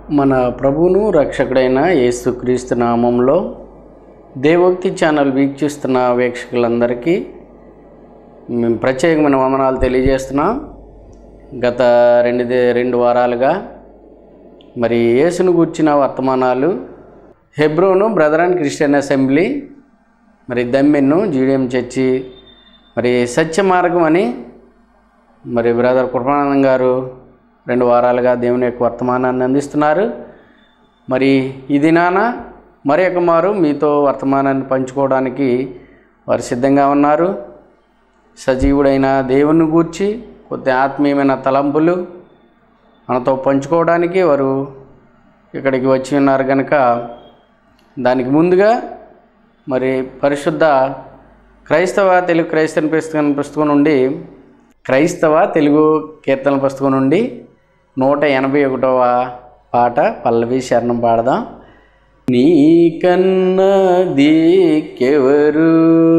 మన ప్రభువును రక్షకుడైన యేసుక్రీస్తు నామంలో దేవోక్తి ఛానల్ వీక్షిస్తున్న వీక్షకులందరికీ మేము ప్రత్యేకమైన వందనాలు తెలియజేస్తున్నాం గత రెండు దే- రెండు వారాలుగా మరి యేసును గూర్చిన వర్తమానాలు Hebron brother and Christian assembly మరి దమ్మెన్ను జీడియం చర్చి మరి సత్య మార్గం అని మరి బ్రదర్ కృపానందం గారు రెండు వారాలుగా దేవుని యొక్క వర్తమానాన్ని అందిస్తున్నారు మరి ఈ దినాన మరి ఒక మారు మీతో వర్తమానాన్ని పంచుకోవడానికి వారు సిద్ధంగా ఉన్నారు సజీవుడైన దేవుని గూర్చి కొద్ది ఆత్మీయమైన తలంపులు మనతో పంచుకోవడానికి వారు ఇక్కడికి వచ్చి ఉన్నారు కనుక దానికి ముందుగా మరి పరిశుద్ధ క్రైస్తవ తెలుగు క్రైస్తవ పుస్తకం పుస్తకం నుండి క్రైస్తవ తెలుగు కీర్తన పుస్తకం నుండి నూట ఎనభై ఒకటవ పాట పల్లవి శరణం పాడదాం నీకన్నా దిక్కెవరు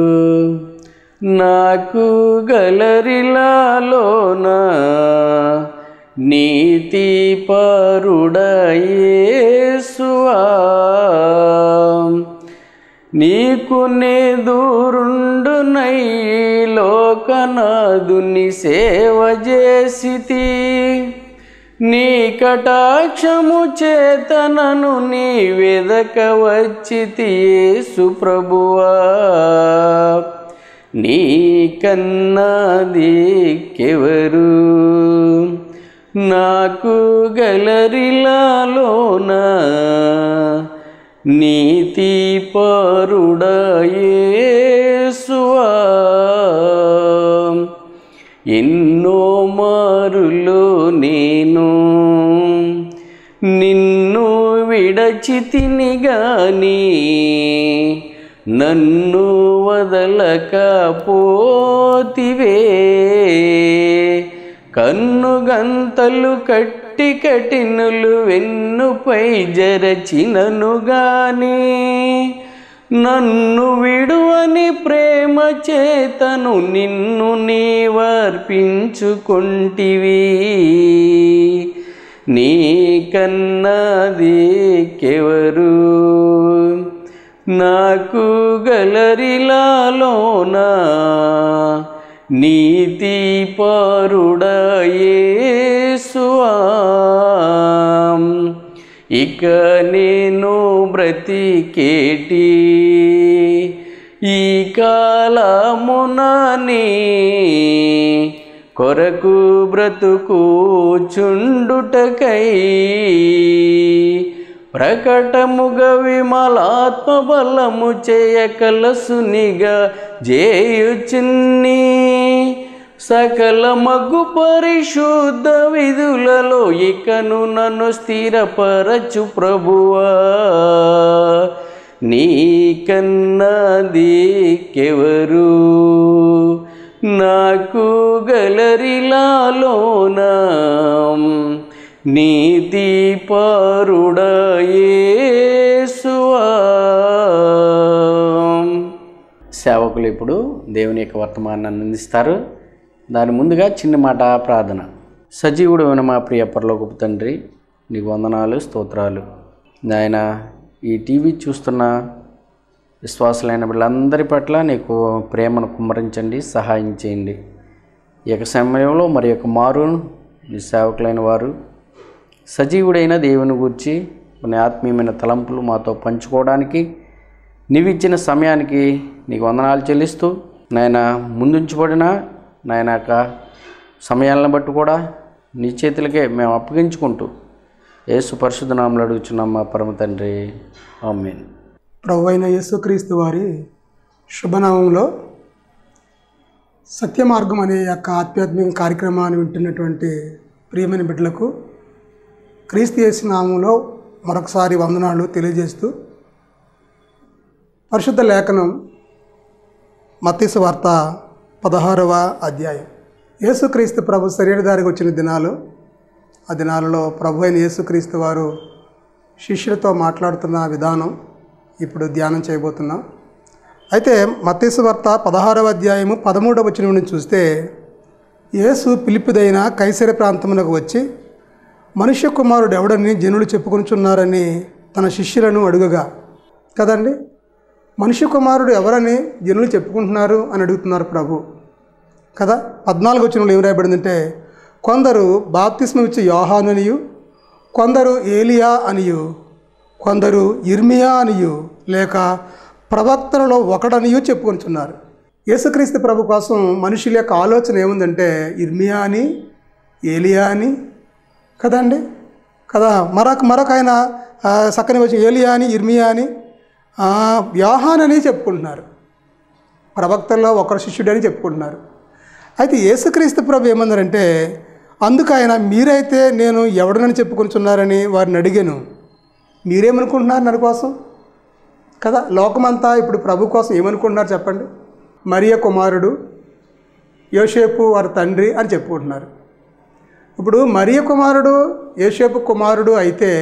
నాకు గలరిలాలోన నీతి పరుడయేసువా నీకు నెదురుండునై లోకనాదుని సేవ చేసితి నీ కటాక్షము చేతనను నీ వెదక వచ్చితి యేసు ప్రభువా నీ కన్నదికెవరు నాకు గలరిలాలోన నీతి పరుడయేసువా ఎన్నో మారులు నేను నిన్ను విడచితిని గాని నన్ను వదలకపోతివే కన్ను గంతలు కట్టి కఠినులు వెన్నుపై జరచినను గాని నన్ను విడువని ప్రేమ చేతను నిన్ను నీవర్పించుకుంటివి నీ కన్నదికెవరు నాకు గలరిలాలోన నీతి పరుడయేసువా ఇక నేను బ్రతికేటి ఈ కాలమునని కొరకు బ్రతుకుచుండుటకై ప్రకటముగ విమలాత్మ బలము చేయకలసునిగా జేయుచున్ని సకల మగ్గు పరిశుద్ధ విధులలో ఇకను నన్ను స్థిరపరచు ప్రభువా నీ కన్నదికెవరు నాకు గలరిలాలోన నీతి పరుడయేసువా సేవకులు ఇప్పుడు దేవుని యొక్క వర్తమానాన్ని అందిస్తారు దాని ముందుగా చిన్న మాట ప్రార్థన సజీవుడు అయిన మా ప్రియ పరలోకపు తండ్రి నీకు వందనాలు స్తోత్రాలు నాయన ఈ టీవీ చూస్తున్న విశ్వాసులైన వీళ్ళందరి పట్ల నీకు ప్రేమను కుమ్మరించండి సహాయం చేయండి ఈ యొక్క సమయంలో మరి యొక్క మారు నీ సేవకులైన వారు సజీవుడైన దేవుని గురించి కొన్ని ఆత్మీయమైన తలంపులు మాతో పంచుకోవడానికి నీవిచ్చిన సమయానికి నీకు వందనాలు చెల్లిస్తూ నాయన ముందుంచబడిన నాయన యొక్క సమయాలను బట్టి కూడా నీ చేతులకే మేము అప్పగించుకుంటూ యేసు పరిశుద్ధ నామలు అడుగుచున్నాం మా పరమ తండ్రి ఆమెన్ ప్రభు అయిన యేసుక్రీస్తు వారి శుభనామంలో సత్య మార్గం అనే యొక్క ఆధ్యాత్మిక కార్యక్రమాన్ని వింటున్నటువంటి ప్రియమైన బిడ్డలకు క్రీస్తు యేసు నామంలో మరొకసారి వందనాలు తెలియజేస్తూ పరిశుద్ధ లేఖనం మత్తీసు వార్త పదహారవ అధ్యాయం యేసుక్రీస్తు ప్రభు శరీరధారికి వచ్చిన దినాలు ఆ దినాలలో ప్రభు అయిన యేసుక్రీస్తు వారు శిష్యులతో మాట్లాడుతున్న విధానం ఇప్పుడు ధ్యానం చేయబోతున్నాం అయితే మత్తీసు వార్త పదహారవ అధ్యాయము పదమూడవ వచనం నుండి చూస్తే యేసు పిలిపిదైన కైసర ప్రాంతమునకు వచ్చి మనుష్య కుమారుడు ఎవడని జనులు చెప్పుకొనిచున్నారని తన శిష్యులను అడుగగా కదండి మనుష్య కుమారుడు ఎవరని జనులు చెప్పుకుంటున్నారు అని అడుగుతున్నారు ప్రభు కదా పద్నాలుగు వచ్చిన ఏం రాయబడిందంటే కొందరు బాప్తిస్మం ఇచ్చే యోహాను అనియు కొందరు ఏలియా అనియు కొందరు ఇర్మియా అనియు లేక ప్రవక్తలలో ఒకడనియు చెప్పుకొనిచున్నారు యేసుక్రీస్తు ప్రభు కోసం మనుషుల యొక్క ఆలోచన ఏముందంటే ఇర్మియా అని ఏలియా అని కదండి కదా మరొక మరొక ఆయన ఆ, సక్కని వచ్చి ఏలియా అని ఇర్మియా అని ఆ, యోహాన్ అని చెప్పుకుంటున్నారు ప్రవక్తల్లో ఒకరు శిష్యుడని చెప్పుకుంటున్నారు అయితే యేసుక్రీస్తు ప్రభు ఏమన్నారంటే అందుకు ఆయన మీరైతే నేను ఎవడనని చెప్పుకుంటున్నారని వారిని అడిగాను మీరేమనుకుంటున్నారు నన్ను కోసం కదా లోకమంతా ఇప్పుడు ప్రభు కోసం ఏమనుకుంటున్నారు చెప్పండి మరియ కుమారుడు యోసేపు వారి తండ్రి అని చెప్పుకుంటున్నారు ఇప్పుడు మరియ కుమారుడు యోసేపు కుమారుడు అయితే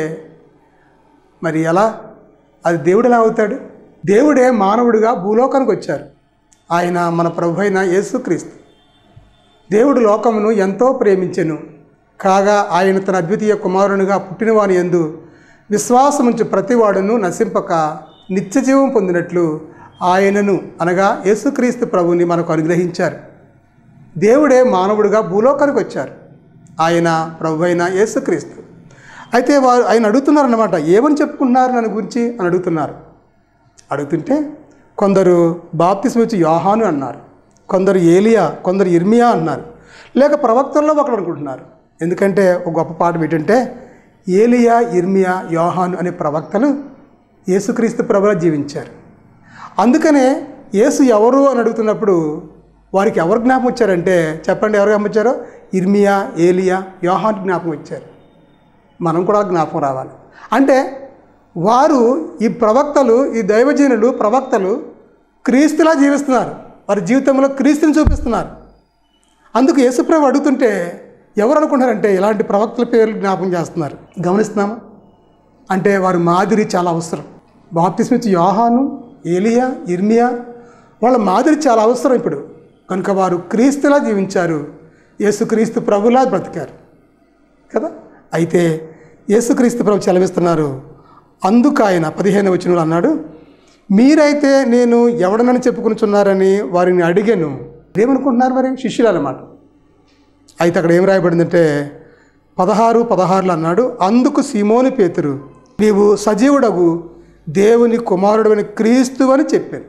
మరి ఎలా అది దేవుడు ఎలా అవుతాడు దేవుడే మానవుడిగా భూలోకానికి వచ్చారు ఆయన మన ప్రభు అయిన యేసుక్రీస్తు దేవుడు లోకమును ఎంతో ప్రేమించెను కాగా ఆయన తన అద్వితీయ కుమారునిగా పుట్టినవాని ఎందు విశ్వాసముంచు ప్రతివాడును నశింపక నిత్యజీవం పొందినట్లు ఆయనను అనగా యేసుక్రీస్తు ప్రభుని మనకు అనుగ్రహించారు దేవుడే మానవుడిగా భూలోకానికి వచ్చారు ఆయన ప్రభు అయిన యేసుక్రీస్తు అయితే వారు ఆయన అడుగుతున్నారు అన్నమాట ఏమని చెప్పుకుంటున్నారు నన్ను గురించి అని అడుగుతున్నారు అడుగుతుంటే కొందరు బాప్తిస్మ వచ్చి యోహాను అన్నారు కొందరు ఏలియా కొందరు ఇర్మియా అన్నారు లేక ప్రవక్తల్లో ఒకడు అనుకుంటున్నారు ఎందుకంటే ఒక గొప్ప పాట ఏంటంటే ఏలియా ఇర్మియా యోహాను అనే ప్రవక్తలు యేసుక్రీస్తు ప్రభులో జీవించారు అందుకనే యేసు ఎవరు అని అడుగుతున్నప్పుడు వారికి ఎవరు జ్ఞాపకం వచ్చారంటే చెప్పండి ఎవరు జ్ఞాపకం వచ్చారో ఇర్మియా ఏలియా యోహాన్ జ్ఞాపకం వచ్చారు మనం కూడా జ్ఞాపకం రావాలి అంటే వారు ఈ ప్రవక్తలు ఈ దైవజనులు ప్రవక్తలు క్రీస్తులా జీవిస్తున్నారు వారి జీవితంలో క్రీస్తుని చూపిస్తున్నారు అందుకు యేసుప్రభు అడుగుతుంటే ఎవరు అనుకుంటారంటే ఇలాంటి ప్రవక్తల పేర్లు జ్ఞాపకం చేస్తున్నారు గమనిస్తున్నామా అంటే వారి మాదిరి చాలా అవసరం బాప్తిస్మిచ్చి యోహాను ఏలియా ఇర్మియా వాళ్ళ మాదిరి చాలా అవసరం ఇప్పుడు కనుక వారు క్రీస్తులా జీవించారు యేసుక్రీస్తు ప్రభులా బ్రతికారు కదా అయితే యేసుక్రీస్తు ప్రభు చెలవిస్తున్నారు అందుకు ఆయన పదిహేను వచనంలో అన్నాడు మీరైతే నేను ఎవడనని చెప్పుకునిచున్నారని వారిని అడిగాను ఏమనుకుంటున్నారు మరి శిష్యులు అన్నమాట అయితే అక్కడ ఏం రాయబడిందంటే పదహారు పదహారులు అన్నాడు అందుకు సీమోని పేతురు నీవు సజీవుడగు దేవుని కుమారుడు అని క్రీస్తు అని చెప్పాను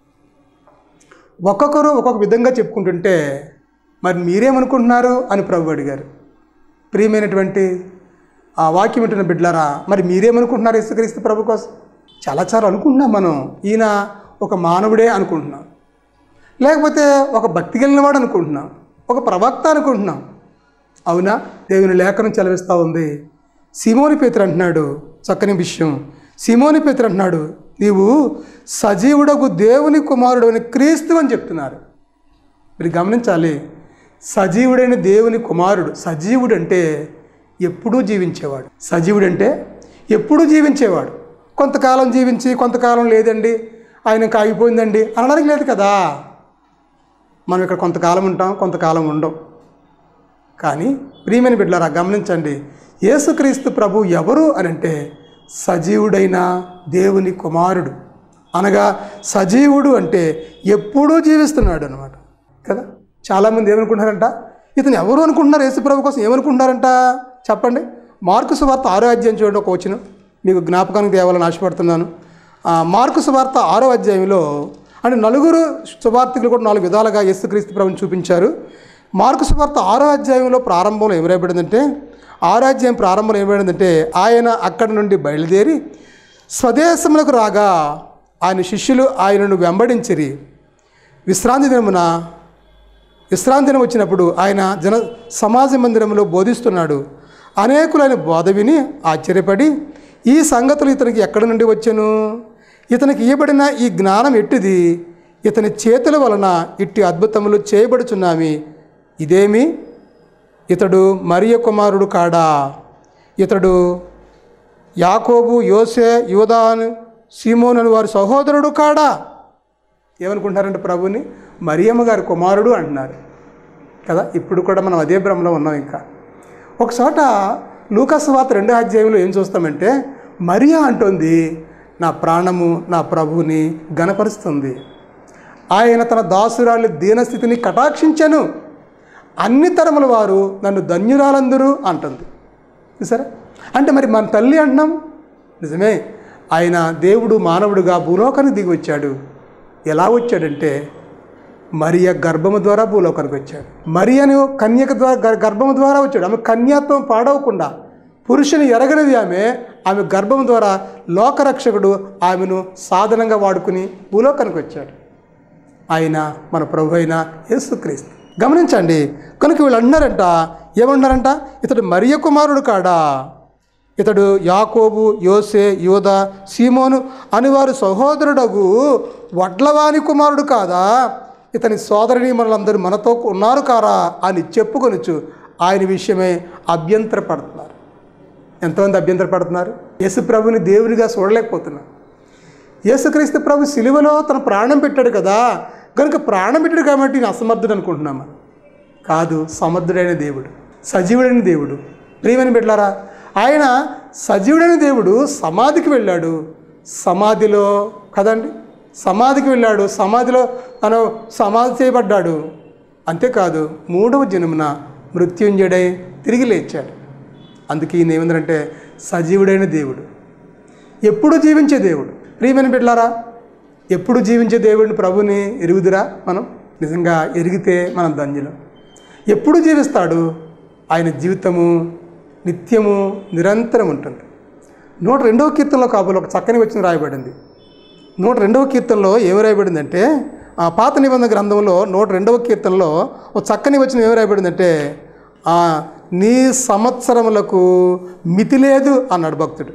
ఒక్కొక్కరు ఒక్కొక్క విధంగా చెప్పుకుంటుంటే మరి మీరేమనుకుంటున్నారు అని ప్రభు అడిగారు ప్రియమైనటువంటి ఆ వాక్యం వింటున్న బిడ్డలారా మరి మీరేమనుకుంటున్నారు యేసుక్రీస్తు ప్రభు కోసం చాలా చాలా అనుకుంటున్నాం మనం ఈయన ఒక మానవుడే అనుకుంటున్నాం లేకపోతే ఒక భక్తి కలిగినవాడు అనుకుంటున్నాం ఒక ప్రవక్త అనుకుంటున్నాం అవునా దేవుని లేఖనం చదివిస్తూ ఉంది సిమోని పేతురు అంటున్నాడు చక్కని విషయం సిమోని పేతురు అంటున్నాడు నీవు సజీవుడకు దేవుని కుమారుడు అని క్రీస్తు అని చెప్తున్నారు మీరు గమనించాలి సజీవుడైన దేవుని కుమారుడు సజీవుడు అంటే ఎప్పుడూ జీవించేవాడు సజీవుడు అంటే ఎప్పుడూ జీవించేవాడు కొంతకాలం జీవించి కొంతకాలం లేదండి ఆయనకు ఆగిపోయిందండి అనడానికి లేదు కదా మనం ఇక్కడ కొంతకాలం ఉంటాం కొంతకాలం ఉండం కానీ ప్రియమైన బిడ్డలారా గమనించండి యేసుక్రీస్తు ప్రభు ఎవరు అని అంటే సజీవుడైన దేవుని కుమారుడు అనగా సజీవుడు అంటే ఎప్పుడూ జీవిస్తున్నాడు అనమాట కదా చాలామంది ఏమనుకుంటున్నారంట ఇతను ఎవరు అనుకుంటున్నారు యేసు ప్రభు కోసం ఏమనుకుంటున్నారంట చెప్పండి మార్కు సువార్త ఆరో అధ్యాయం చూడండి ఒక వచ్చిన మీకు జ్ఞాపకానికి తేవాలని ఆశపడుతున్నాను ఆ, మార్కు సువార్త ఆరో అధ్యాయంలో అంటే నలుగురు సువార్తికులు కూడా నాలుగు విధాలుగా యేసుక్రీస్తు ప్రభుని చూపించారు మార్కు సువార్త ఆరో అధ్యాయంలో ప్రారంభంలో ఏం రాయబడిందంటే ఆరో అధ్యాయం ప్రారంభంలో ఏం రాయబడిందంటే ఆయన అక్కడి నుండి బయలుదేరి స్వదేశములకు రాగా ఆయన శిష్యులు ఆయనను వెంబడించిరి విశ్రాంతి దినమున విశ్రాంతి దినం వచ్చినప్పుడు ఆయన జన సమాజ మందిరంలో బోధిస్తున్నాడు అనేకులైన బోధ విని ఆశ్చర్యపడి ఈ సంగతులు ఇతనికి ఎక్కడి నుండి వచ్చెను ఇతనికి ఇవ్వబడిన ఈ జ్ఞానం ఎట్టిది ఇతని చేతుల వలన ఇట్టి అద్భుతములు చేయబడుచున్నామి ఇదేమి ఇతడు మరియ కుమారుడు కాడా ఇతడు యాకోబు యోసే యోదాను సీమోన్ అని వారి సహోదరుడు కాడా ఏమనుకుంటున్నారంటే ప్రభుని మరియమ్మ గారి కుమారుడు అంటున్నారు కదా ఇప్పుడు కూడా మనం అదే భ్రమలో ఉన్నాం ఇంకా ఒక చోట లూకాసు వార్త రెండో అధ్యాయంలో ఏం చూస్తామంటే మరియా అంటుంది నా ప్రాణము నా ప్రభువుని గనపరుస్తుంది ఆయన తన దాసురాలి దీనస్థితిని కటాక్షించను అన్ని తరముల వారు నన్ను ధన్యురాలందరూ అంటుంది చూసారా అంటే మరి మన తల్లి అంటున్నాం నిజమే ఆయన దేవుడు మానవుడుగా భూలోకానికి దిగి వచ్చాడు ఎలా వచ్చాడంటే మరియ గర్భము ద్వారా భూలోకానికి వచ్చాడు మరియను కన్యక ద్వారా గర్- గర్భము ద్వారా వచ్చాడు ఆమె కన్యాత్వం పాడవకుండా పురుషుని ఎరగనిది ఆమె ఆమె గర్భం ద్వారా లోకరక్షకుడు ఆమెను సాధనంగా వాడుకుని భూలోకానికి వచ్చాడు ఆయన మన ప్రభు అయిన యేసుక్రీస్తు గమనించండి కనుక వీళ్ళు అన్నారంట ఏమన్నారంట ఇతడు మరియ కుమారుడు కాడా ఇతడు యాకోబు యోసే యోధ సీమోను అని వారు సహోదరుడగు వడ్లవాని కుమారుడు కాదా ఇతని సోదరిని మనలందరూ మనతో ఉన్నారు కారా అని చెప్పుకొనొచ్చు ఆయన విషయమే అభ్యంతరపడుతున్నారు ఎంతమంది అభ్యంతరపడుతున్నారు యేసు ప్రభుని దేవునిగా చూడలేకపోతున్నారు యేసుక్రీస్తు ప్రభు సిలువలో తన ప్రాణం పెట్టాడు కదా కనుక ప్రాణం పెట్టాడు కాబట్టి నేను అసమర్థుడు అనుకుంటున్నామా కాదు సమర్థుడైన దేవుడు సజీవుడైన దేవుడు ప్రియమని పెట్టారా ఆయన సజీవుడైన దేవుడు సమాధికి వెళ్ళాడు సమాధిలో కదండి సమాధికి వెళ్ళాడు సమాధిలో తను సమాధి చేయబడ్డాడు అంతేకాదు మూడవ జన్మన మృత్యుంజయుడై తిరిగి లేచాడు అందుకే ఈయన ఏమందంటే సజీవుడైన దేవుడు ఎప్పుడు జీవించే దేవుడు ప్రియమైన బిడ్డలారా ఎప్పుడు జీవించే దేవుడిని ప్రభుని ఎరుగుదురా మనం నిజంగా ఎరిగితే మనం ధన్యులం ఎప్పుడు జీవిస్తాడు ఆయన జీవితము నిత్యము నిరంతరం ఉంటుంది నూట రెండవ కీర్తనలో కాబోలు ఒక చక్కని వచ్చిన రాయబడింది నూట రెండవ కీర్తనలో ఏమి రాయబడిందంటే ఆ పాత నిబంధన గ్రంథంలో నూట రెండవ కీర్తనలో ఒక చక్కని వచ్చిన ఏమి రాయబడిందంటే ఆ, నీ సంవత్సరములకు మితి లేదు అన్నాడు భక్తుడు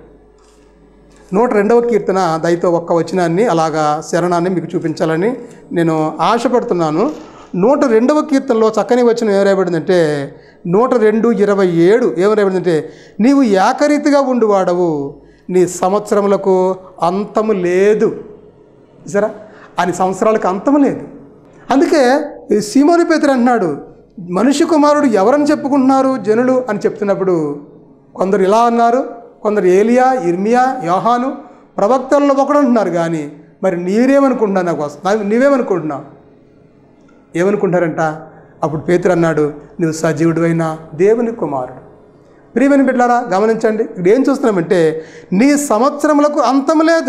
నూట రెండవ కీర్తన దయతో ఒక్క వచనాన్ని అలాగా శరణాన్ని మీకు చూపించాలని నేను ఆశపడుతున్నాను నూట రెండవ కీర్తనలో చక్కని వచనం ఏం రాయబడిందంటే నూట రెండు ఇరవై ఏడు ఏం రాయబడిందంటే నీవు ఏకరీతిగా ఉండువాడవు నీ సంవత్సరములకు అంతము లేదు సరే అని సంవత్సరాలకు అంతము లేదు అందుకే ఈ సీమోని పేతురు అంటున్నాడు మనిషి కుమారుడు ఎవరని చెప్పుకుంటున్నారు జనులు అని చెప్తున్నప్పుడు కొందరు ఇలా అన్నారు కొందరు ఏలియా ఇర్మియా యోహాను ప్రవక్తల్లో ఒకడు అంటున్నారు కానీ మరి నీరేమనుకుంటున్నావు నాకు వస్తా నీవేమనుకుంటున్నావు ఏమనుకుంటారంట అప్పుడు పేతురు అన్నాడు నువ్వు సజీవుడు అయిన దేవుని కుమారుడు ప్రియమైన బిడ్డారా గమనించండి ఇక్కడ ఏం చూస్తున్నామంటే నీ సంవత్సరములకు అంతం లేదు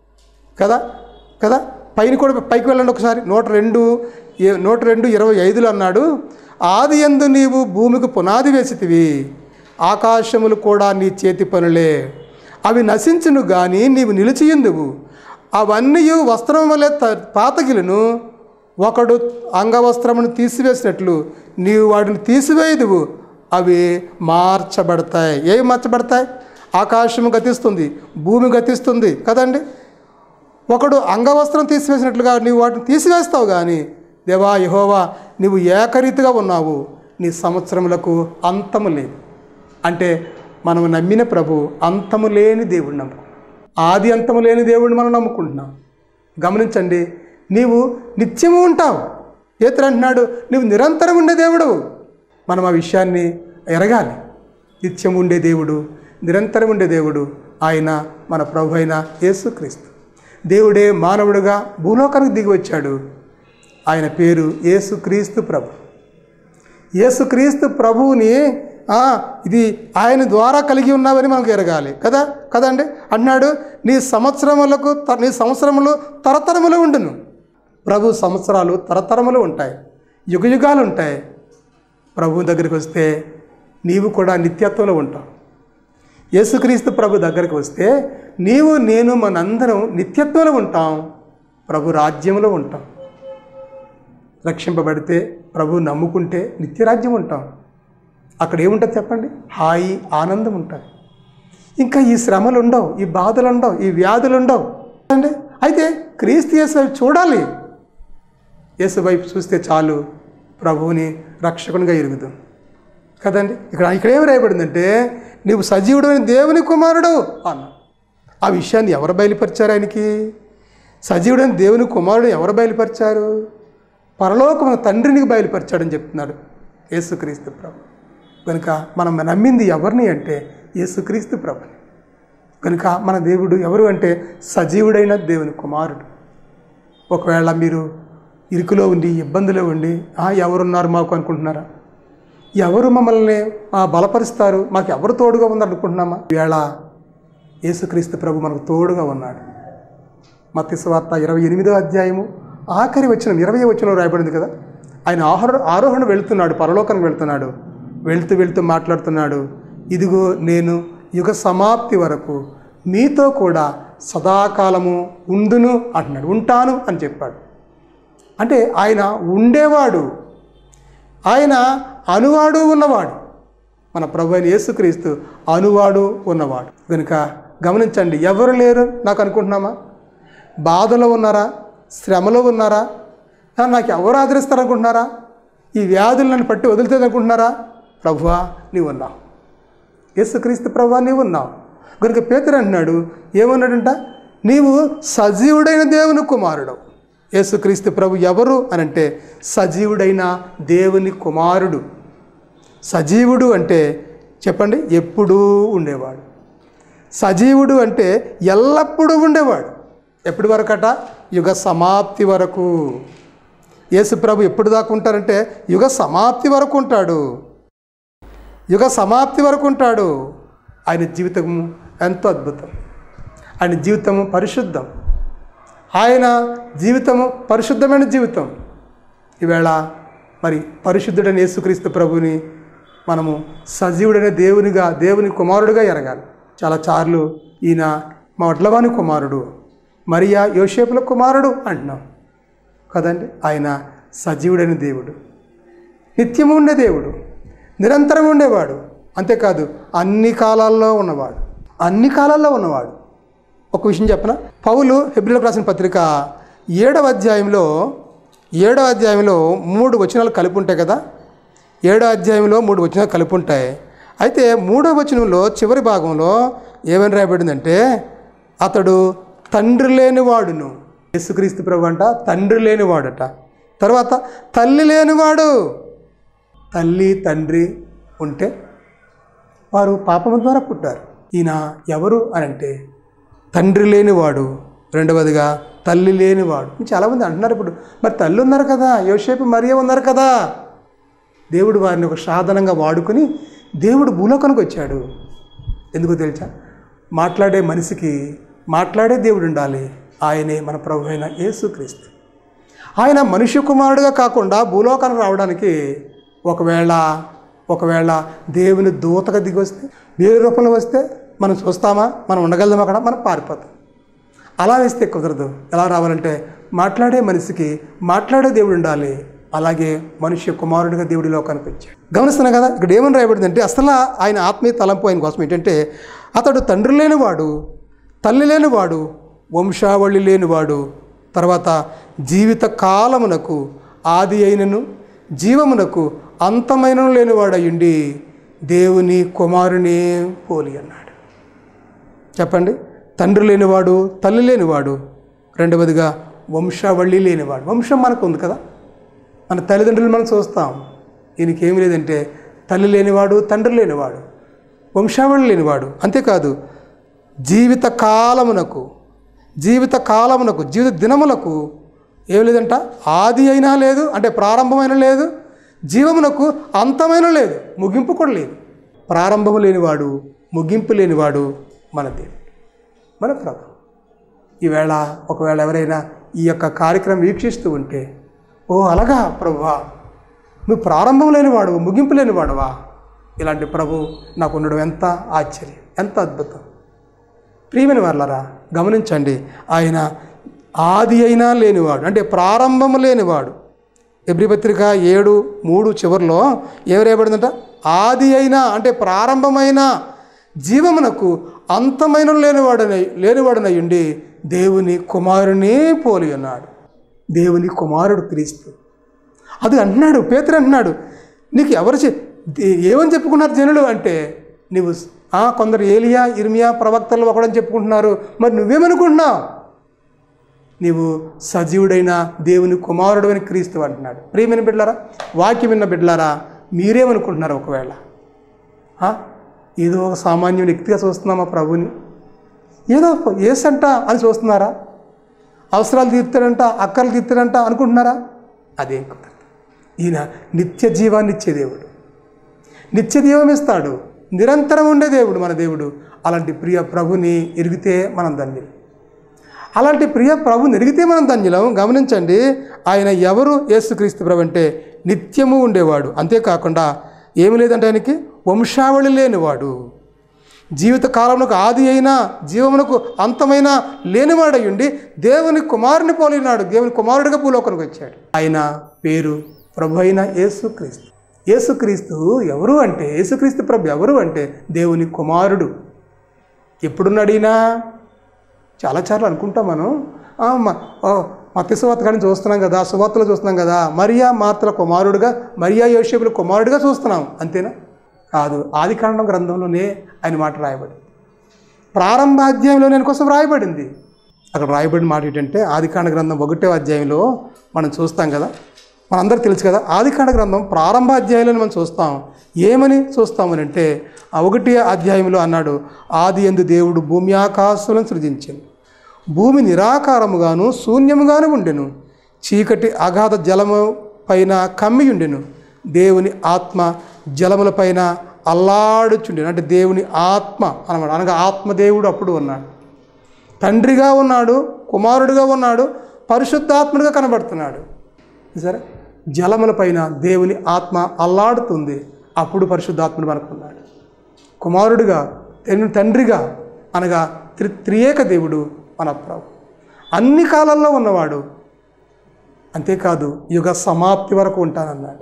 కదా కదా పైన కూడా పైకి వెళ్ళండి ఒకసారి నూట రెండు ఏ- నూట రెండు ఇరవై ఐదులో అన్నాడు ఆది ఎందు నీవు భూమికి పునాది వేసితివి ఆకాశములు కూడా నీ చేతి పనులే అవి నశించును కానీ నీవు నిలిచియుందువు అవన్నీ వస్త్రం వలె త- పాతగిలను ఒకడు అంగవస్త్రమును తీసివేసినట్లు నీవు వాటిని తీసివేయదువు అవి మార్చబడతాయి ఏవి మార్చబడతాయి ఆకాశము గతిస్తుంది భూమి గతిస్తుంది కదండి ఒకడు అంగవస్త్రం తీసివేసినట్లుగా నీవు వాటిని తీసివేస్తావు కానీ దేవా యహోవా నీవు ఏకరీతిగా ఉన్నావు నీ సంవత్సరములకు అంతము లేదు అంటే మనం నమ్మిన ప్రభు అంతము లేని దేవుడిని నమ్ముకున్నాం ఆది అంతము లేని దేవుడిని మనం నమ్ముకుంటున్నాం గమనించండి నీవు నిత్యము ఉంటావు ఏతరు అంటున్నాడు నీవు నిరంతరం ఉండే దేవుడు మనం ఆ విషయాన్ని ఎరగాలి నిత్యం ఉండే దేవుడు నిరంతరం ఉండే దేవుడు ఆయన మన ప్రభు అయిన యేసుక్రీస్తు దేవుడే మానవుడుగా భూలోకానికి దిగి వచ్చాడు ఆయన పేరు యేసుక్రీస్తు ప్రభు యేసుక్రీస్తు ప్రభువుని ఆ, ఇది ఆయన ద్వారా కలిగి ఉన్నావని మనకు ఎరగాలి కదా కదండి అన్నాడు నీ సంవత్సరములకు త- నీ సంవత్సరములు తరతరములు ఉండును ప్రభు సంవత్సరాలు తరతరములు ఉంటాయి యుగయుగాలు ఉంటాయి ప్రభు దగ్గరికి వస్తే నీవు కూడా నిత్యత్వంలో ఉంటావు యేసుక్రీస్తు ప్రభు దగ్గరికి వస్తే నీవు నేను మనందరం నిత్యత్వంలో ఉంటాం ప్రభు రాజ్యంలో ఉంటాం రక్షింపబడితే ప్రభు నమ్ముకుంటే నిత్యరాజ్యం ఉంటాం అక్కడ ఏముంటుంది చెప్పండి హాయి ఆనందం ఉంటుంది ఇంకా ఈ శ్రమలు ఉండవు ఈ బాధలు ఉండవు ఈ వ్యాధులు ఉండవు అండి అయితే క్రీస్తు యేసు వైపు చూడాలి యేసు వైపు చూస్తే చాలు ప్రభువుని రక్షకునిగా ఎరుగుదాం కదండి ఇక్కడ ఇక్కడ ఏమి రాయబడిందంటే నీవు సజీవుడు అని దేవుని కుమారుడు అన్న ఆ విషయాన్ని ఎవరు బయలుపరిచారు ఆయనకి సజీవుడైన దేవుని కుమారుడు ఎవరు బయలుపరిచారు పరలోకమైన తండ్రినికి బయలుపరిచాడని చెప్తున్నాడు యేసుక్రీస్తు ప్రభు కనుక మనం నమ్మింది ఎవరిని అంటే యేసుక్రీస్తు ప్రభుని కనుక మన దేవుడు ఎవరు అంటే సజీవుడైన దేవుని కుమారుడు ఒకవేళ మీరు ఇరుకులో ఉండి ఇబ్బందిలో ఉండి "ఆ, ఎవరున్నారు మాకు అనుకుంటున్నారా ఎవరు మమ్మల్ని ఆ, బలపరుస్తారు మాకు ఎవరు తోడుగా ఉన్నారు అనుకుంటున్నామా ఈవేళ యేసుక్రీస్తు ప్రభు మనకు తోడుగా ఉన్నాడు మత్స్యవార్త ఇరవై ఎనిమిదో అధ్యాయము ఆఖరి వచ్చిన ఇరవై వచ్చిన రాయబడింది కదా ఆయన ఆహార ఆరోహణ వెళ్తున్నాడు పరలోకానికి వెళ్తున్నాడు వెళ్తూ వెళ్తూ మాట్లాడుతున్నాడు ఇదిగో నేను యుగ సమాప్తి వరకు మీతో కూడా సదాకాలము ఉండును అంటున్నాడు ఉంటాను అని చెప్పాడు అంటే ఆయన ఉండేవాడు ఆయన అనువాడు ఉన్నవాడు మన ప్రభు అయిన యేసుక్రీస్తు అనువాడు ఉన్నవాడు కనుక గమనించండి ఎవరు లేరు నాకు అనుకుంటున్నామా బాధలో ఉన్నారా శ్రమలో ఉన్నారా ఆ, నాకు ఎవరు ఆదరిస్తారు అనుకుంటున్నారా ఈ వ్యాధులు నన్ను పట్టి వదులుతుంది అనుకుంటున్నారా ప్రభువా నీవు ఉన్నావు యేసుక్రీస్తు ప్రభువా నీవు ఉన్నావు కనుక పేతురు అంటున్నాడు ఏమన్నాడంట నీవు సజీవుడైన దేవుని కుమారుడు యేసుక్రీస్తు ప్రభు ఎవరు అని అంటే సజీవుడైన దేవుని కుమారుడు సజీవుడు అంటే చెప్పండి ఎప్పుడూ ఉండేవాడు సజీవుడు అంటే ఎల్లప్పుడూ ఉండేవాడు ఎప్పటి వరకట యుగ సమాప్తి వరకు యేసు ప్రభు ఎప్పుడు దాకా ఉంటారంటే యుగ సమాప్తి వరకు ఉంటాడు యుగ సమాప్తి వరకు ఉంటాడు ఆయన జీవితం ఎంతో అద్భుతం ఆయన జీవితము పరిశుద్ధం ఆయన జీవితము పరిశుద్ధమైన జీవితం ఈవేళ మరి పరిశుద్ధుడైన యేసుక్రీస్తు ప్రభుని మనము సజీవుడైన దేవునిగా దేవుని కుమారుడుగా ఎరగాలి చాలా చార్లు ఈయన మా వడ్లవాని కుమారుడు మరియా యోసేపుల కుమారుడు అంటున్నాం కదండి ఆయన సజీవుడైన దేవుడు నిత్యము ఉండే దేవుడు నిరంతరం ఉండేవాడు అంతేకాదు అన్ని కాలాల్లో ఉన్నవాడు అన్ని కాలాల్లో ఉన్నవాడు ఒక విషయం చెప్పన పౌలు హెబ్రిలకు రాసిన పత్రిక ఏడవ అధ్యాయంలో ఏడవ అధ్యాయంలో మూడు వచనాలు కలిపి ఉంటాయి కదా ఏడో అధ్యాయంలో మూడు వచనాలు కలిపి ఉంటాయి అయితే మూడో వచనంలో చివరి భాగంలో ఏమని రాయబడిందంటే అతడు తండ్రి లేనివాడును యేసుక్రీస్తు ప్రభు అంట తండ్రి లేనివాడట తర్వాత తల్లి లేనివాడు తల్లి తండ్రి ఉంటే వారు పాపము ద్వారా పుట్టారు ఈయన ఎవరు అని అంటే తండ్రి లేనివాడు రెండవదిగా తల్లి లేనివాడు చాలామంది అంటున్నారు ఇప్పుడు మరి తల్లి ఉన్నారు కదా యోసేపు మరియ ఉన్నారు కదా దేవుడు వారిని ఒక సాధనంగా వాడుకొని దేవుడు భూలోకానికి వచ్చాడు ఎందుకో తెలుసా మాట్లాడే మనిషికి మాట్లాడే దేవుడు ఉండాలి ఆయనే మన ప్రభు అయిన యేసుక్రీస్తు ఆయన మనుష్య కుమారుడుగా కాకుండా భూలోకానికి రావడానికి ఒకవేళ ఒకవేళ దేవుని దూతగా దిగి వస్తే వేరే రూపంలో వస్తే మనం చూస్తామా మనం ఉండగలదాం అక్కడ మనం పారిపోతాం అలా వేస్తే కుదరదు ఎలా రావాలంటే మాట్లాడే మనిషికి మాట్లాడే దేవుడు ఉండాలి అలాగే మనుష్య కుమారుడిగా దేవుడి లోకానికి వచ్చాడు గమనిస్తున్నా కదా ఇక్కడ ఏమని రాయబడిందంటే అసలు ఆయన ఆత్మీయ తలంపు ఆయన కోసం ఏంటంటే అతడు తండ్రి లేనివాడు తల్లి లేనివాడు వంశావళి లేనివాడు తర్వాత జీవిత కాలమునకు ఆది అయినను జీవమునకు అంతమైనను లేనివాడయుండి దేవుని కుమారుని పోలి అన్నాడు చెప్పండి తండ్రి లేనివాడు తల్లి లేనివాడు రెండవదిగా వంశావళి లేనివాడు వంశం మనకు ఉంది కదా మన తల్లిదండ్రులు మనం చూస్తాం ఈయనకి ఏమి లేదంటే తల్లి లేనివాడు తండ్రి లేనివాడు వంశావళి లేనివాడు అంతేకాదు జీవిత కాలమునకు జీవిత కాలమునకు జీవిత దినములకు ఏం లేదంట ఆది అయినా లేదు అంటే ప్రారంభమైన లేదు జీవమునకు అంతమైన లేదు ముగింపు కూడా లేదు ప్రారంభము లేనివాడు ముగింపు లేనివాడు మన దేవుడు మన ప్రభు ఈవేళ ఒకవేళ ఎవరైనా ఈ యొక్క కార్యక్రమం వీక్షిస్తూ ఉంటే ఓ అలాగా ప్రభువా నువ్వు ప్రారంభం లేనివాడు ముగింపు లేనివాడువా ఇలాంటి ప్రభు నాకు ఉండడం ఎంత ఆశ్చర్యం ఎంత అద్భుతం ప్రియమైన వాళ్ళరా గమనించండి ఆయన ఆది అయినా లేనివాడు అంటే ప్రారంభము లేనివాడు ఎబ్రిపత్రిక ఏడు మూడు చివరిలో ఏమరేయబడిందంట ఆది అయినా అంటే ప్రారంభమైన జీవమునకు అంతమైన లేనివాడనై లేనివాడనై ఉండి దేవుని కుమారుని పోలి ఉన్నాడు దేవుని కుమారుడు క్రీస్తు అది అంటున్నాడు పేతురు అంటున్నాడు నీకు ఎవరు చె- దే- ఏమని చెప్పుకున్నారు జనులు అంటే నీవు ఆ, కొందరు ఏలియా ఇర్మియా ప్రవక్తలు ఒకడని చెప్పుకుంటున్నారు మరి నువ్వేమనుకుంటున్నావు నీవు సజీవుడైన దేవుని కుమారుడు అని క్రీస్తు అంటున్నాడు ప్రియమైన బిడ్డలారా వాక్యం విన్న బిడ్డలారా మీరేమనుకుంటున్నారు ఒకవేళ ఆ? ఏదో ఒక సామాన్య వ్యక్తిగా చూస్తున్నామా ప్రభుని ఏదో ఏసంట అని చూస్తున్నారా అవసరాలు తీర్తాడంట అక్కర్లు తీర్తాడంట అనుకుంటున్నారా అదేం కుదరదు ఈయన నిత్య జీవాన్ని ఇచ్చే దేవుడు నిత్య జీవం ఇస్తాడు నిరంతరం ఉండే దేవుడు మన దేవుడు అలాంటి ప్రియ ప్రభుని ఎరిగితే మనం ధన్యులు అలాంటి ప్రియ ప్రభుని ఎరిగితే మనం ధన్యులం గమనించండి ఆయన ఎవరు యేసుక్రీస్తు ప్రభు అంటే నిత్యము ఉండేవాడు అంతేకాకుండా ఏమి లేదంటే ఆయనకి వంశావళి లేనివాడు జీవిత కాలంలో ఆది అయినా జీవమునకు అంతమైన లేనివాడై ఉండి దేవుని కుమారుని పోలినాడు దేవుని కుమారుడిగా భూలోకానికి వచ్చాడు ఆయన పేరు ప్రభు అయిన యేసుక్రీస్తు యేసుక్రీస్తు ఎవరు అంటే యేసుక్రీస్తు ప్రభు ఎవరు అంటే దేవుని కుమారుడు ఎప్పుడున్నాడు ఈయన చాలాసార్లు అనుకుంటాం మనం ఆ, మ- ఓ, మత్స్య సువార్త కానీ చూస్తున్నాం కదా సువార్తలో చూస్తున్నాం కదా మరియా మాత్ర కుమారుడుగా మరియా యోషేపుల కుమారుడిగా చూస్తున్నాం అంతేనా కాదు ఆది కాండం గ్రంథంలోనే ఆయన మాట రాయబడి ప్రారంభ అధ్యాయంలో నేను కోసం రాయబడింది అక్కడ రాయబడిన మాట ఏంటంటే ఆదికాండ గ్రంథం ఒకటో అధ్యాయంలో మనం చూస్తాం కదా మనందరూ తెలుసు కదా ఆదికాండ గ్రంథం ప్రారంభ అధ్యాయంలో మనం చూస్తాం ఏమని చూస్తామని అంటే ఆ ఒకటి అధ్యాయంలో అన్నాడు ఆది ఎందు దేవుడు భూమి ఆకాశములను సృజించాను భూమి నిరాకారముగాను శూన్యముగాను ఉండెను చీకటి అగాధ జలము పైన కమ్మియుండెను దేవుని ఆత్మ జలముల పైన అల్లాడుచుండెను అంటే దేవుని ఆత్మ అనమాట అనగా ఆత్మదేవుడు అప్పుడు ఉన్నాడు తండ్రిగా ఉన్నాడు కుమారుడిగా ఉన్నాడు పరిశుద్ధాత్ముడిగా కనబడుతున్నాడు సరే జలముల పైన దేవుని ఆత్మ అల్లాడుతుంది అప్పుడు పరిశుద్ధాత్ముడు మనకున్నాడు కుమారుడిగా తండ్రి- తండ్రిగా అనగా త్రి త్రియేక దేవుడు మన ప్రభు అన్ని కాలాల్లో ఉన్నవాడు అంతేకాదు యుగ సమాప్తి వరకు ఉంటానన్నాడు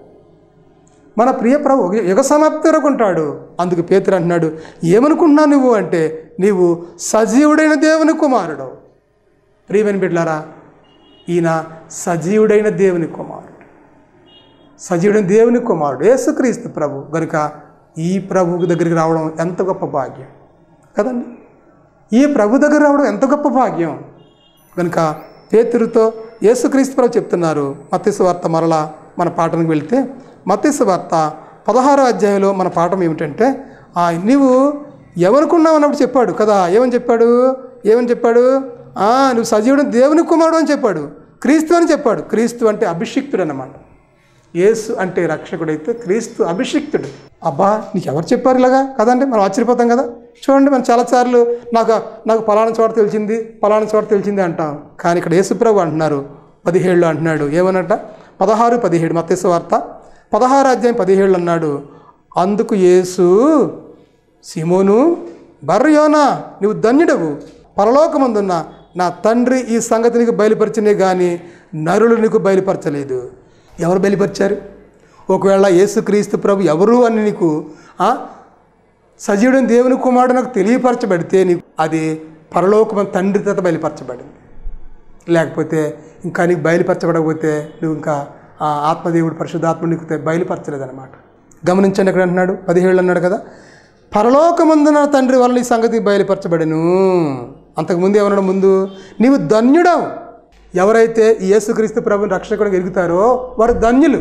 మన ప్రియ ప్రభు యుగ సమాప్తి వరకు ఉంటాడు అందుకు పేతురు అంటున్నాడు ఏమనుకుంటున్నావు నువ్వు అంటే నీవు సజీవుడైన దేవుని కుమారుడు ప్రియమైన బిడ్లారా ఈయన సజీవుడైన దేవుని కుమారుడు సజీవుడైన దేవుని కుమారుడు యేసుక్రీస్తు ప్రభు గనుక ఈ ప్రభు దగ్గరికి రావడం ఎంత గొప్ప భాగ్యం కదండి ఈ ప్రభు దగ్గర రావడం ఎంత గొప్ప భాగ్యం కనుక పేతురుతో యేసుక్రీస్తు ప్రభు చెప్తున్నారు మత్స్సు వార్త మరలా మన పాఠానికి వెళ్తే మత్స్సు వార్త పదహారో అధ్యాయంలో మన పాఠం ఏమిటంటే ఆ, నీవు ఎవరికున్నావు అన్నప్పుడు చెప్పాడు కదా ఏమని చెప్పాడు ఏమని చెప్పాడు ఆ, నువ్వు సజీవుడు దేవుని కుమారుడు అని చెప్పాడు క్రీస్తు అని చెప్పాడు క్రీస్తు అంటే అభిషిక్తుడు అన్నమాట యేసు అంటే రక్షకుడైతే క్రీస్తు అభిషిక్తుడు అబ్బా నీకు ఎవరు చెప్పారు ఇలాగా కదండి మనం ఆశ్చర్యపోతాం కదా చూడండి మనం చాలాసార్లు నాకు నాకు పలానా చోట తెలిసింది పలానా చోట తెలిసింది అంటాం కానీ ఇక్కడ యేసుప్రభు అంటున్నారు పదిహేళ్ళు అంటున్నాడు ఏమన్నట పదహారు పదిహేడు మత్స్య వార్త పదహారు అధ్యాయం పదిహేళ్ళు అన్నాడు అందుకు యేసు సిమోను బర్రయోనా నువ్వు ధన్యుడవు పరలోకమందున్న నా తండ్రి ఈ సంగతి నీకు బయలుపరిచినే కానీ నరులు నీకు బయలుపరచలేదు ఎవరు బయలుపరిచారు ఒకవేళ యేసుక్రీస్తు ప్రభు ఎవరు అని నీకు ఆ, సజీవుడైన దేవుని కుమారుడు నాకు తెలియపరచబడితే నీకు అది పరలోకం తండ్రి చేత బయలుపరచబడింది లేకపోతే ఇంకా నీకు బయలుపరచబడకపోతే నువ్వు ఇంకా ఆ ఆత్మదేవుడు పరిశుద్ధాత్మ నీకు తె- బయలుపరచలేదన్నమాట గమనించండి ఎక్కడ అంటున్నాడు పదిహేళ్ళు అన్నాడు కదా పరలోకమందున తండ్రి వలన ఈ సంగతి బయలుపరచబడను అంతకుముందు ఏమన్నాడు ముందు నీవు ధన్యుడవు ఎవరైతే ఈ యేసుక్రీస్తు ప్రభుని రక్షకుడిగా ఎరుగుతారో వారు ధన్యులు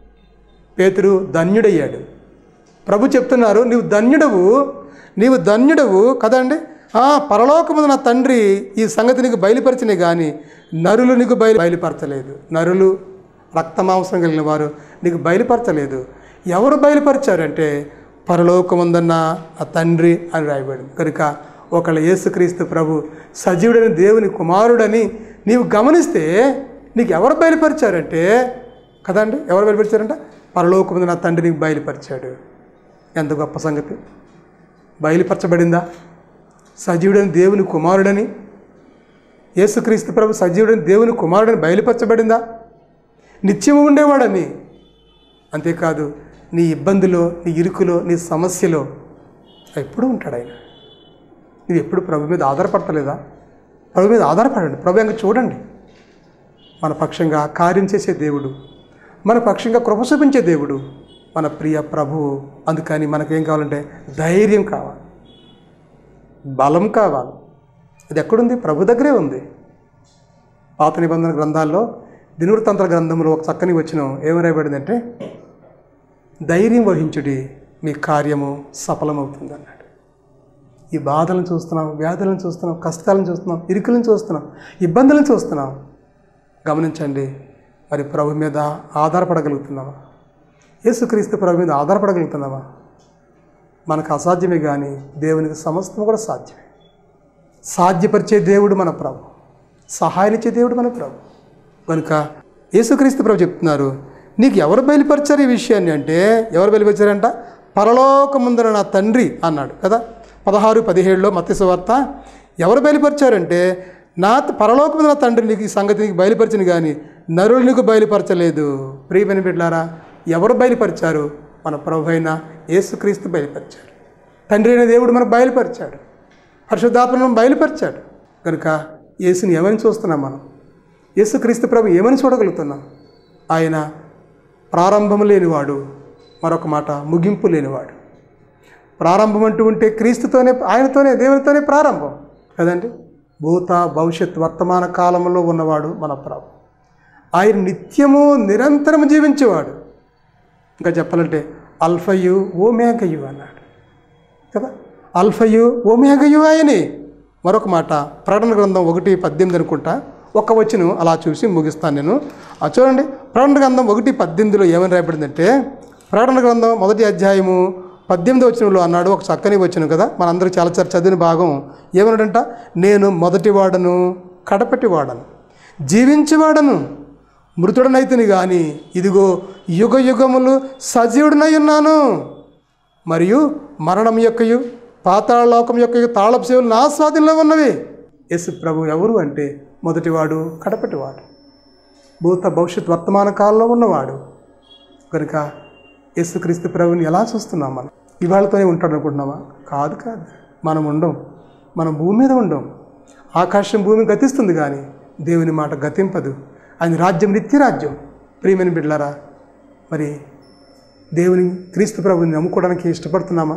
పేతురు ధన్యుడయ్యాడు ప్రభు చెప్తున్నారు నీవు ధన్యుడవు నీవు ధన్యుడవు కదండి ఆ పరలోకమున నా తండ్రి ఈ సంగతి నీకు బయలుపరిచినే కానీ నరులు నీకు బయలు బయలుపరచలేదు నరులు రక్తమాంసం కలిగిన వారు నీకు బయలుపరచలేదు ఎవరు బయలుపరిచారంటే పరలోకముందన్న ఆ తండ్రి అని రాయబడింది కనుక ఒకళ్ళ యేసుక్రీస్తు ప్రభు సజీవుడైన దేవుని కుమారుడని నీవు గమనిస్తే నీకు ఎవరు బయలుపరిచారంటే కదండి ఎవరు బయలుపరిచారంట పరలోకముందు నా తండ్రి నీకు బయలుపరిచాడు ఎంత గొప్ప సంగతి బయలుపరచబడిందా సజీవుడైన దేవుని కుమారుడని యేసుక్రీస్తు ప్రభు సజీవుడైన దేవుని కుమారుడని బయలుపరచబడిందా నిత్యము ఉండేవాడని అంతేకాదు నీ ఇబ్బందిలో నీ ఇరుకులో నీ సమస్యలో ఎప్పుడు ఉంటాడు ఆయన నువ్వు ఎప్పుడు ప్రభు మీద ఆధారపడతలేదా ప్రభు మీద ఆధారపడండి ప్రభు ఇంకా చూడండి మన పక్షంగా కార్యం చేసే దేవుడు మన పక్షంగా కృప చూపించే దేవుడు మన ప్రియ ప్రభువు అందుకని మనకేం కావాలంటే ధైర్యం కావాలి బలం కావాలి అది ఎక్కడుంది ప్రభు దగ్గరే ఉంది పాత నిబంధన గ్రంథాల్లో దినవృత్తంత్ర గ్రంథంలో ఒక చక్కని వచ్చిన ఏమి రాయబడిందంటే ధైర్యం వహించుడి మీ కార్యము సఫలమవుతుంది అన్నాడు ఈ బాధలను చూస్తున్నాం వ్యాధులను చూస్తున్నాం కష్టాలను చూస్తున్నాం ఇరుకులను చూస్తున్నాం ఇబ్బందులను చూస్తున్నాం గమనించండి మరి ప్రభు మీద ఆధారపడగలుగుతున్నామా యేసుక్రీస్తు ప్రభు మీద ఆధారపడగలుగుతున్నామా మనకు అసాధ్యమే కానీ దేవునికి సమస్తం కూడా సాధ్యమే సాధ్యపరిచే దేవుడు మన ప్రభు సహాయనిచ్చే దేవుడు మన ప్రభు కనుక యేసుక్రీస్తు ప్రభు చెప్తున్నారు నీకు ఎవరు బయలుపరిచారు ఈ విషయాన్ని అంటే ఎవరు బయలుపరిచారంట పరలోకముందర నా తండ్రి అన్నాడు కదా పదహారు పదిహేడులో మత్స్య వార్త ఎవరు బయలుపరిచారంటే నా పరలోకముందర నా తండ్రి నీకు ఈ సంగతి నీకు బయలుపరిచింది కానీ నరులు నీకు బయలుపరచలేదు ప్రియమైన బిడ్డారా ఎవరు బయలుపరిచారు మన ప్రభు అయిన యేసుక్రీస్తు బయలుపరిచారు తండ్రి అయిన దేవుడు మనకు బయలుపరిచాడు పరిశుద్ధాత్మను బయలుపరిచాడు కనుక యేసుని ఏమని చూస్తున్నాం మనం యేసుక్రీస్తు ప్రభు ఏమని చూడగలుగుతున్నాం ఆయన ప్రారంభం లేనివాడు మరొక మాట ముగింపు లేనివాడు ప్రారంభం అంటూ ఉంటే క్రీస్తుతోనే ఆయనతోనే దేవునితోనే ప్రారంభం కదండి భూత భవిష్యత్ వర్తమాన కాలంలో ఉన్నవాడు మన ప్రభు ఆయన నిత్యము నిరంతరము జీవించేవాడు ఇంకా చెప్పాలంటే అల్ఫయు ఓమేగయు అన్నాడు కదా అల్ఫయు ఓమేగయు ఆయనే మరొక మాట ప్రకటన గ్రంథం ఒకటి పద్దెనిమిది అనుకుంటా ఒక్క వచ్చును అలా చూసి ముగిస్తాను నేను ఆ చూడండి ప్రకటన గ్రంథం ఒకటి పద్దెనిమిదిలో ఏమని రాయబడిందంటే ప్రకటన గ్రంథం మొదటి అధ్యాయము పద్దెనిమిది వచనంలో అన్నాడు ఒక చక్కని వచ్చును కదా మనందరూ చాలా చాలా చదివిన భాగం ఏమన్నాడంట నేను మొదటి వాడను కడపటి వాడను జీవించేవాడను మృతుడనైతిని కానీ ఇదిగో యుగ యుగములు సజీవుడినై ఉన్నాను మరియు మరణం యొక్కయు పాతాళలోకం యొక్క తాళపు సేవలు నా స్వాధీనంలో ఉన్నవి యేసు ప్రభు ఎవరు అంటే మొదటివాడు కడపటివాడు భూత భవిష్యత్ వర్తమాన కాలంలో ఉన్నవాడు కనుక యేసుక్రీస్తు ప్రభుని ఎలా చూస్తున్నాం మనం ఇవాళతోనే ఉంటాడు అనుకుంటున్నామా కాదు కాదు మనం ఉండం మనం భూమి మీద ఉండం ఆకాశం భూమి గతిస్తుంది కానీ దేవుని మాట గతింపదు ఆయన రాజ్యం నిత్యరాజ్యం ప్రియమైన బిడ్డలారా మరి దేవుని క్రీస్తు ప్రభుని నమ్ముకోవడానికి ఇష్టపడుతున్నామా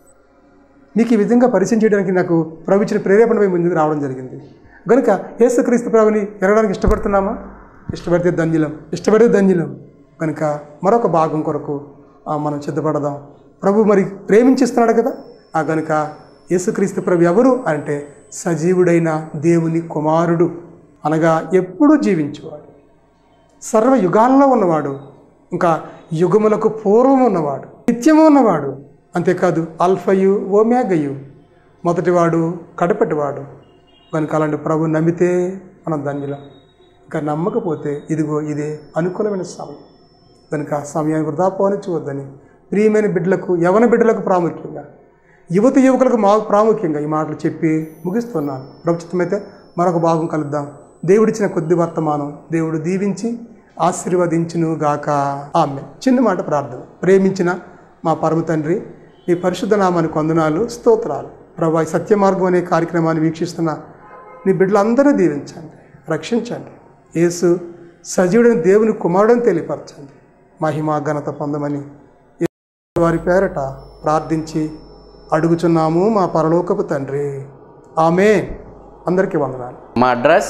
మీకు ఈ విధంగా పరిచయం చేయడానికి నాకు ప్రభు ఇచ్చిన ప్రేరేపణ మీ ముందుకు రావడం జరిగింది కనుక యేసుక్రీస్తు ప్రభుని ఎరగడానికి ఇష్టపడుతున్నామా ఇష్టపడితే ధన్యులం ఇష్టపడితే ధన్యులం కనుక మరొక భాగం కొరకు ఆ, మనం సిద్ధపడదాం ప్రభు మరి ప్రేమించిస్తున్నాడు కదా ఆ కనుక యేసుక్రీస్తు ప్రభు ఎవరు అంటే సజీవుడైన దేవుని కుమారుడు అనగా ఎప్పుడూ జీవించేవాడు సర్వ యుగాల్లో ఉన్నవాడు ఇంకా యుగములకు పూర్వం ఉన్నవాడు నిత్యము ఉన్నవాడు అంతేకాదు అల్ఫయు ఓమేగయు మొదటివాడు కడపటివాడు కనుక అలాంటి ప్రభు నమ్మితే మనం ధన్యులం ఇంకా నమ్మకపోతే ఇదిగో ఇదే అనుకూలమైన సమయం కనుక ఆ సమయాన్ని వృధా పోనిచ్చువద్దని ప్రియమైన బిడ్డలకు యవన బిడ్డలకు ప్రాముఖ్యంగా యువత యువకులకు మా ప్రాముఖ్యంగా ఈ మాటలు చెప్పి ముగిస్తున్నాను ప్రభుత్వమైతే మరొక భాగం కలుద్దాం దేవుడిచ్చిన కొద్ది వర్తమానం దేవుడు దీవించి ఆశీర్వదించును గాక ఆమె చిన్న మాట ప్రార్థన ప్రేమించిన మా పరమ తండ్రి మీ పరిశుద్ధ నామానికి వందనాలు స్తోత్రాలు ప్రభా ఈ సత్య మార్గం అనే కార్యక్రమాన్ని వీక్షిస్తున్న నీ బిడ్డలందరూ దీవించండి రక్షించండి యేసు సజీవుడైన దేవుని కుమారుడని తెలియపరచండి మహిమ ఘనత పొందమని యేసు వారి పేరట ప్రార్థించి అడుగుచున్నాము మా పరలోకపు తండ్రి ఆమె అందరికీ వందనాలు మా address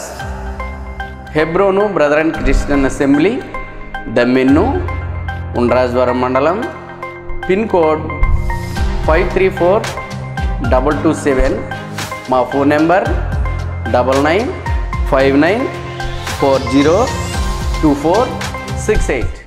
Hebron brother and Christian assembly Dammennu Undrajavaram మండలం pin code five three four double two seven మా phone number double nine five nine four zero two four six eight